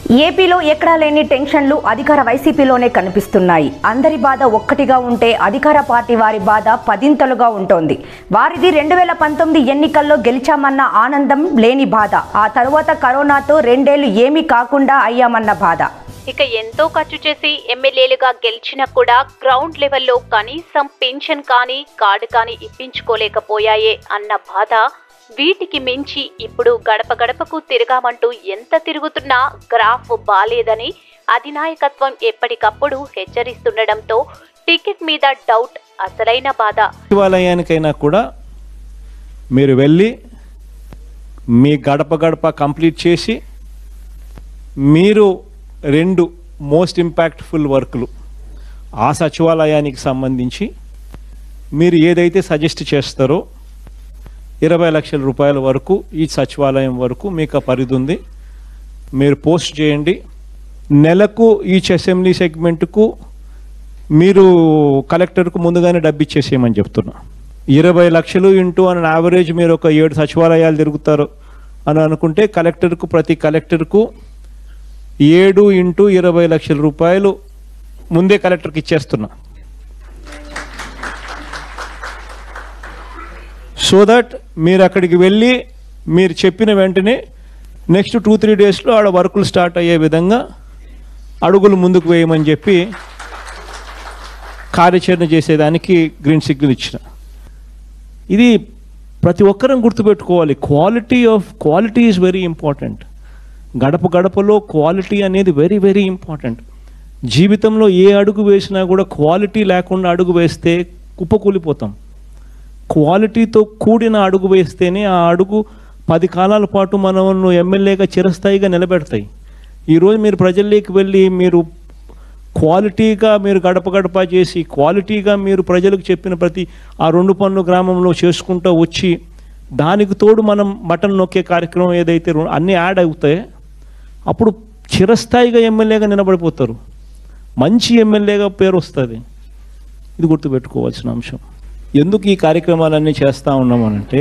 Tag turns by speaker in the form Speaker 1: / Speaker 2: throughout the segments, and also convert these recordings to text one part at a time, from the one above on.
Speaker 1: ఏపీలో ఎక్కడా లేని టెన్షన్లు అధికార వైసీపీలోనే కనిపిస్తున్నాయి అందరి బాధ ఒక్కటిగా ఉంటే అధికార పార్టీ వారి బాధ పదింతలుగా ఉంటోంది వారిది రెండు వేల పంతొమ్మిది ఎన్నికల్లో గెలిచామన్న ఆనందం లేని బాధ ఆ తరువాత కరోనాతో రెండేళ్లు ఏమీ కాకుండా అయ్యామన్న బాధ
Speaker 2: ఇక ఎంతో ఖర్చు చేసి ఎమ్మెల్యేలుగా గెలిచినా కూడా గ్రౌండ్ లెవెల్లో కనీసం పెన్షన్ కానీ కార్డు కానీ ఇప్పించుకోలేకపోయాయే అన్న బాధ వీటికి మించి ఇప్పుడు గడప గడపకు తిరగామంటూ ఎంత తిరుగుతున్నా గ్రాఫ్ బాలేదని అధినాయకత్వం ఎప్పటికప్పుడు హెచ్చరిస్తుండడంతో టికెట్ మీద డౌట్ అసలైన బాధ
Speaker 3: సచివాలయానికైనా కూడా మీరు వెళ్ళి మీ గడప గడప కంప్లీట్ చేసి మీరు రెండు మోస్ట్ ఇంపాక్ట్ఫుల్ వర్క్లు ఆ సచివాలయానికి సంబంధించి మీరు ఏదైతే సజెస్ట్ చేస్తారో ఇరవై లక్షల రూపాయల వరకు ఈ సచివాలయం వరకు మీకు ఆ పరిధి ఉంది మీరు పోస్ట్ చేయండి నెలకు ఈచ్ అసెంబ్లీ సెగ్మెంట్కు మీరు కలెక్టర్కు ముందుగానే డబ్బు ఇచ్చేసేయమని చెప్తున్నా ఇరవై లక్షలు ఇంటూ అని యావరేజ్ మీరు ఒక ఏడు సచివాలయాలు తిరుగుతారు అని అనుకుంటే కలెక్టర్కు ప్రతి కలెక్టర్కు ఏడు ఇంటూ ఇరవై లక్షల రూపాయలు ముందే కలెక్టర్కి ఇచ్చేస్తున్నా సో దట్ మీరు అక్కడికి వెళ్ళి మీరు చెప్పిన వెంటనే నెక్స్ట్ టూ త్రీ డేస్లో ఆడ వర్కులు స్టార్ట్ అయ్యే విధంగా అడుగులు ముందుకు వేయమని చెప్పి కార్యాచరణ చేసేదానికి గ్రీన్ సిగ్నల్ ఇచ్చిన ఇది ప్రతి ఒక్కరం గుర్తుపెట్టుకోవాలి quality of quality is very important గడప గడపలో క్వాలిటీ అనేది వెరీ వెరీ ఇంపార్టెంట్ జీవితంలో ఏ అడుగు వేసినా కూడా క్వాలిటీ లేకుండా అడుగు వేస్తే కుప్పకూలిపోతాం క్వాలిటీతో కూడిన అడుగు వేస్తేనే ఆ అడుగు పది కాలాల పాటు మనల్ని ఎమ్మెల్యేగా చిరస్థాయిగా నిలబెడతాయి ఈరోజు మీరు ప్రజల్లోకి వెళ్ళి మీరు క్వాలిటీగా మీరు గడప గడప చేసి క్వాలిటీగా మీరు ప్రజలకు చెప్పిన ప్రతి ఆ రెండు పన్ను గ్రామంలో చేసుకుంటూ వచ్చి దానికి తోడు మనం బటన్ నొక్కే కార్యక్రమం ఏదైతే రో- అన్నీ యాడ్ అవుతాయి అప్పుడు చిరస్థాయిగా ఎమ్మెల్యేగా నిలబడిపోతారు మంచి ఎమ్మెల్యేగా పేరు వస్తుంది ఇది గుర్తుపెట్టుకోవాల్సిన అంశం ఎందుకు ఈ కార్యక్రమాలన్నీ చేస్తూ ఉన్నామనంటే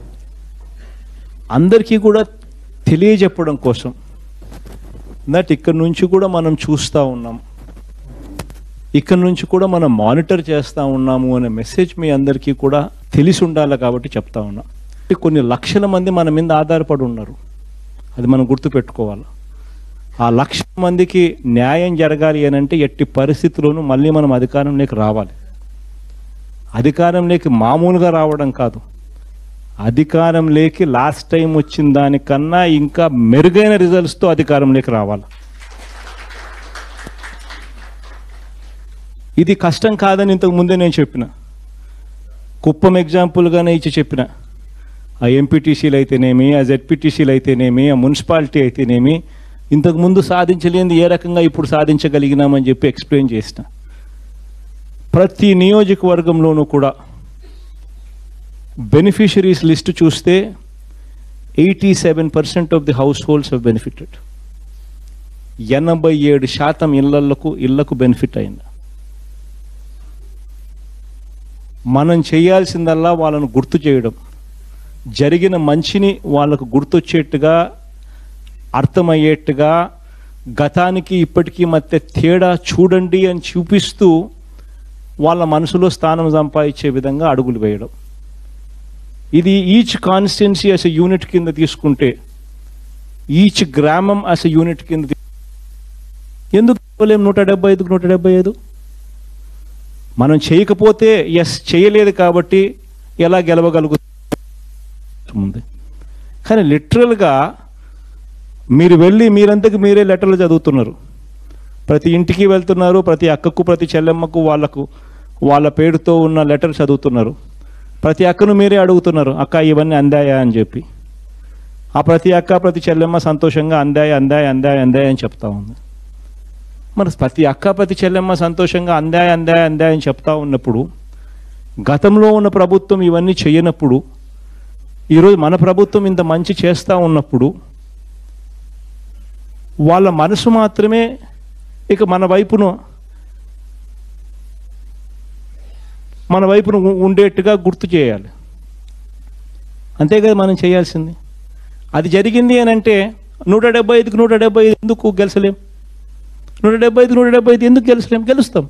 Speaker 3: అందరికీ కూడా తెలియజెప్పడం కోసం దట్ ఇక్కడ నుంచి కూడా మనం చూస్తూ ఉన్నాం ఇక్కడ నుంచి కూడా మనం మానిటర్ చేస్తూ ఉన్నాము అనే మెసేజ్ మీ అందరికీ కూడా తెలిసి ఉండాలి కాబట్టి చెప్తా ఉన్నాం కొన్ని లక్షల మంది మన మీద ఆధారపడి ఉన్నారు అది మనం గుర్తుపెట్టుకోవాలి ఆ లక్ష మందికి న్యాయం జరగాలి అని అంటే ఎట్టి పరిస్థితుల్లోనూ మళ్ళీ మనం అధికారంలోకి రావాలి అధికారంలోకి మామూలుగా రావడం కాదు అధికారంలోకి లాస్ట్ టైం వచ్చిన దానికన్నా ఇంకా మెరుగైన రిజల్ట్స్తో అధికారంలోకి రావాలి ఇది కష్టం కాదని ఇంతకు ముందే నేను చెప్పిన కుప్పం ఎగ్జాంపుల్గానే ఇచ్చి చెప్పిన ఆ ఎంపీటీసీలు అయితేనేమి ఆ జెడ్పీటీసీలు అయితేనేమి ఆ మున్సిపాలిటీ అయితేనేమి ఇంతకు ముందు సాధించలేనిది ఏ రకంగా ఇప్పుడు సాధించగలిగినామని చెప్పి ఎక్స్ప్లెయిన్ చేసిన ప్రతి నియోజకవర్గంలోనూ కూడా బెనిఫిషరీస్ లిస్ట్ చూస్తే eighty seven percent of the households have benefited ఎనభై ఏడు శాతం ఇళ్లకు ఇళ్లకు బెనిఫిట్ అయింది మనం చేయాల్సిందల్లా వాళ్ళను గుర్తు చేయడం జరిగిన మంచిని వాళ్ళకు గుర్తొచ్చేట్టుగా అర్థమయ్యేట్టుగా గతానికి ఇప్పటికీ మధ్య తేడా చూడండి అని చూపిస్తూ వాళ్ళ మనసులో స్థానం సంపాదించే విధంగా అడుగులు వేయడం ఇది each constituency as a unit కింద తీసుకుంటే ఈచ్ గ్రామం యాజ్ ఎ యూనిట్ కింద తీ- ఎందుకు ఇవ్వలేం నూట డెబ్బై ఐదుకు నూట డెబ్బై ఐదు మనం చేయకపోతే ఎస్ చేయలేదు కాబట్టి ఎలా గెలవగలుగుతుంది కానీ లిటరల్గా మీరు వెళ్ళి మీరంతకు మీరే లెటర్లు చదువుతున్నారు ప్రతి ఇంటికి వెళ్తున్నారు ప్రతి అక్కకు ప్రతి చెల్లెమ్మకు వాళ్ళకు వాళ్ళ పేరుతో ఉన్న లెటర్ చదువుతున్నారు ప్రతి అక్కను మీరే అడుగుతున్నారు అక్క ఇవన్నీ అందాయా అని చెప్పి ఆ ప్రతి అక్క ప్రతి చెల్లెమ్మ సంతోషంగా అందాయి అందాయి అందాయి అందాయి అని చెప్తా ఉంది మరి ప్రతి అక్క ప్రతి చెల్లెమ్మ సంతోషంగా అందాయి అందాయి అందాయి అని చెప్తా ఉన్నప్పుడు గతంలో ఉన్న ప్రభుత్వం ఇవన్నీ చేయనప్పుడు ఈరోజు మన ప్రభుత్వం ఇంత మంచి చేస్తూ ఉన్నప్పుడు వాళ్ళ మనసు మాత్రమే ఇక మన వైపును మన వైపును ఉ- ఉండేట్టుగా గుర్తు చేయాలి అంతే కదా మనం చేయాల్సింది అది జరిగింది అని అంటే నూట డెబ్బై ఐదుకి నూట డెబ్బై ఐదు ఎందుకు గెలిచలేం నూట డెబ్బై ఐదు నూట డెబ్బై ఐదు ఎందుకు గెలిచలేం గెలుస్తాం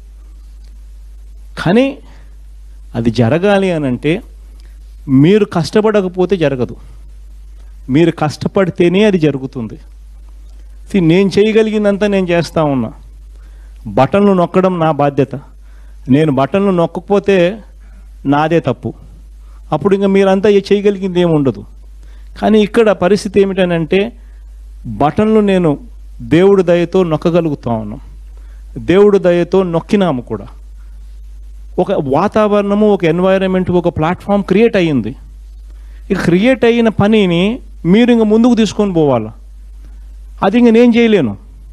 Speaker 3: కానీ అది జరగాలి అని అంటే మీరు కష్టపడకపోతే జరగదు మీరు కష్టపడితేనే అది జరుగుతుంది See, నేను చేయగలిగినంత నేను చేస్తూ ఉన్నా బటన్లు నొక్కడం నా బాధ్యత నేను బటన్లు నొక్కకపోతే నాదే తప్పు అప్పుడు ఇంకా మీరంతా ఏ- చేయగలిగింది ఏమి ఉండదు కానీ ఇక్కడ పరిస్థితి ఏమిటనంటే బటన్లు నేను దేవుడి దయతో నొక్కగలుగుతా ఉన్నాం దేవుడి దయతో నొక్కినాము కూడా ఒక వాతావరణము ఒక ఎన్వైరన్మెంట్ ఒక ప్లాట్ఫామ్ క్రియేట్ అయ్యింది ఇక క్రియేట్ అయిన పనిని మీరు ఇంక ముందుకు తీసుకొని పోవాలా అది ఇంక నేను చేయలేను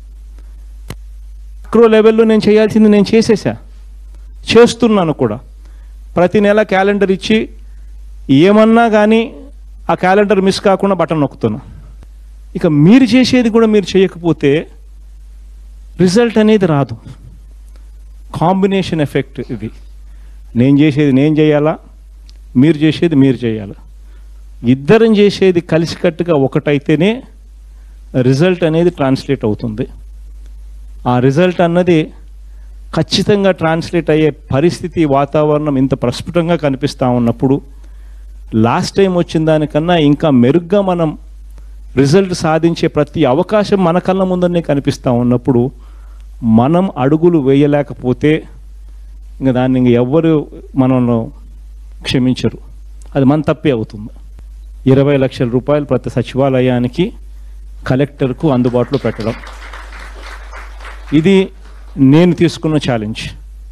Speaker 3: మైక్రో లెవెల్లో నేను చేయాల్సింది నేను చేసేసా చేస్తున్నాను కూడా ప్రతి నెల క్యాలెండర్ ఇచ్చి ఏమన్నా కానీ ఆ క్యాలెండర్ మిస్ కాకుండా బటన్ నొక్కుతున్నా ఇక మీరు చేసేది కూడా మీరు చేయకపోతే రిజల్ట్ అనేది రాదు కాంబినేషన్ ఎఫెక్ట్ ఇది నేను చేసేది నేను చేయాలా మీరు చేసేది మీరు చేయాలా ఇద్దరం చేసేది కలిసికట్టుగా ఒకటైతేనే రిజల్ట్ అనేది ట్రాన్స్లేట్ అవుతుంది ఆ రిజల్ట్ అన్నది ఖచ్చితంగా ట్రాన్స్లేట్ అయ్యే పరిస్థితి వాతావరణం ఇంత ప్రస్ఫుటంగా కనిపిస్తూ ఉన్నప్పుడు లాస్ట్ టైం వచ్చిన దానికన్నా ఇంకా మెరుగ్గా మనం రిజల్ట్ సాధించే ప్రతి అవకాశం మన కళ్ళ ముందరనే కనిపిస్తూ ఉన్నప్పుడు మనం అడుగులు వేయలేకపోతే ఇంకా దాన్ని ఇంక ఎవ్వరు మనల్ని క్షమించరు అది మన తప్పే అవుతుంది ఇరవై లక్షల రూపాయలు ప్రతి సచివాలయానికి కలెక్టర్కు అందుబాటులో పెట్టడం ఇది నేను తీసుకున్న ఛాలెంజ్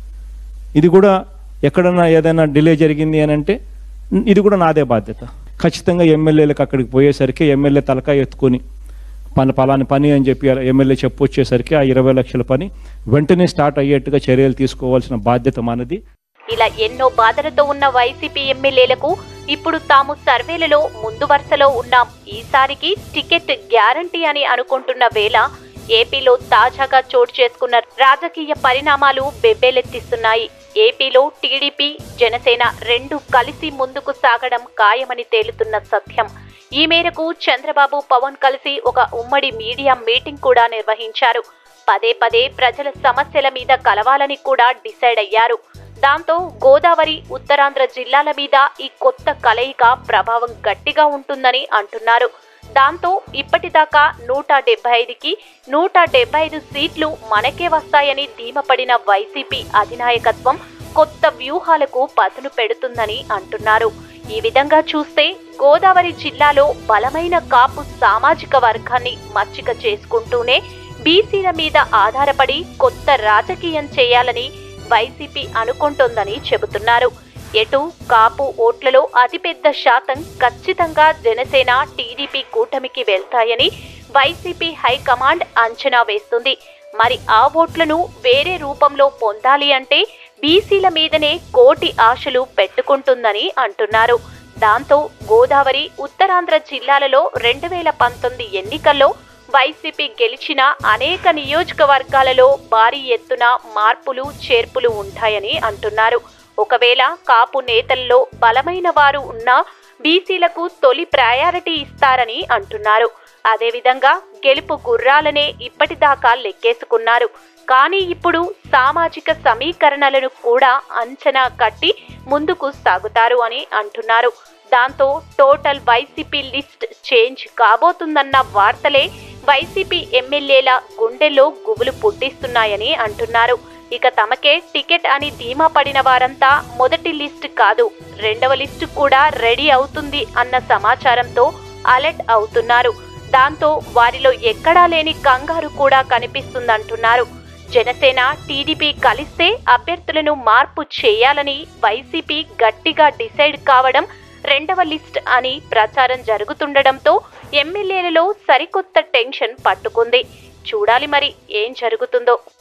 Speaker 3: ఇది కూడా ఎక్కడన్నా ఏదైనా డిలే జరిగింది అని అంటే ఇది కూడా నాదే బాధ్యత ఖచ్చితంగా ఎమ్మెల్యేలకు అక్కడికి పోయేసరికి ఎమ్మెల్యే తలకాయ ఎత్తుకొని పని పలాని పని అని చెప్పి ఎమ్మెల్యే చెప్పొచ్చేసరికి ఆ ఇరవై లక్షల పని వెంటనే స్టార్ట్ అయ్యేట్టుగా చర్యలు తీసుకోవాల్సిన బాధ్యత మనది
Speaker 2: ఇలా ఎన్నో బాధలతో ఉన్న వైసీపీ ఎమ్మెల్యేలకు ఇప్పుడు తాము సర్వేలలో ముందు వరుసలో ఉన్నాం ఈసారికి టికెట్ గ్యారంటీ అని అనుకుంటున్న వేళ ఏపీలో తాజాగా చోటు చేసుకున్న రాజకీయ పరిణామాలు బెబ్బేలెత్తిస్తున్నాయి ఏపీలో టీడీపీ జనసేన రెండు కలిసి ముందుకు సాగడం ఖాయమని తేలుతున్న సత్యం ఈ మేరకు చంద్రబాబు పవన్ కలిసి ఒక ఉమ్మడి మీడియా మీటింగ్ కూడా నిర్వహించారు పదే పదే ప్రజల సమస్యల మీద కలవాలని కూడా డిసైడ్ అయ్యారు దాంతో గోదావరి ఉత్తరాంధ్ర జిల్లాల మీద ఈ కొత్త కలయిక ప్రభావం గట్టిగా ఉంటుందని అంటున్నారు దాంతో ఇప్పటిదాకా నూట డెబ్బై ఐదుకి నూట డెబ్బై ఐదు సీట్లు మనకే వస్తాయని ధీమపడిన వైసీపీ అధినాయకత్వం కొత్త వ్యూహాలకు పదును పెడుతుందని అంటున్నారు ఈ విధంగా చూస్తే గోదావరి జిల్లాలో బలమైన కాపు సామాజిక వర్గాన్ని మచ్చిక చేసుకుంటూనే బీసీల మీద ఆధారపడి కొత్త రాజకీయం చేయాలని వైసీపీ అనుకుంటోందని చెబుతున్నారు ఎటు కాపు ఓట్లలో అతిపెద్ద శాతం ఖచ్చితంగా జనసేన టీడీపీ కూటమికి వెళ్తాయని వైసీపీ హైకమాండ్ అంచనా వేస్తుంది మరి ఆ ఓట్లను వేరే రూపంలో పొందాలి అంటే బీసీల మీదనే కోటి ఆశలు పెట్టుకుంటుందని అంటున్నారు దాంతో గోదావరి ఉత్తరాంధ్ర జిల్లాలలో రెండు వేల పంతొమ్మిది ఎన్నికల్లో వైసీపీ గెలిచిన అనేక నియోజకవర్గాలలో భారీ ఎత్తున మార్పులు చేర్పులు ఉంటాయని అంటున్నారు ఒకవేళ కాపు నేతల్లో బలమైన వారు ఉన్నా బీసీలకు తొలి ప్రయారిటీ ఇస్తారని అంటున్నారు అదేవిధంగా గెలుపు గుర్రాలనే ఇప్పటిదాకా లెక్కేసుకున్నారు కానీ ఇప్పుడు సామాజిక సమీకరణలను కూడా అంచనా కట్టి ముందుకు సాగుతారు అని అంటున్నారు దాంతో టోటల్ వైసీపీ లిస్ట్ చేంజ్ కాబోతుందన్న వార్తలే వైసీపీ ఎమ్మెల్యేల గుండెల్లో గుబులు పుట్టిస్తున్నాయని అంటున్నారు ఇక తమకే టికెట్ అని ధీమా పడిన వారంతా మొదటి లిస్ట్ కాదు రెండవ లిస్టు కూడా రెడీ అవుతుంది అన్న సమాచారంతో అలర్ట్ అవుతున్నారు దాంతో వారిలో ఎక్కడా లేని కంగారు కూడా కనిపిస్తుందంటున్నారు జనసేన టీడీపీ కలిస్తే అభ్యర్థులను మార్పు చేయాలని వైసీపీ గట్టిగా డిసైడ్ కావడం రెండవ లిస్ట్ అని ప్రచారం జరుగుతుండడంతో ఎమ్మెల్యేలలో సరికొత్త టెన్షన్ పట్టుకుంది చూడాలి మరి ఏం జరుగుతుందో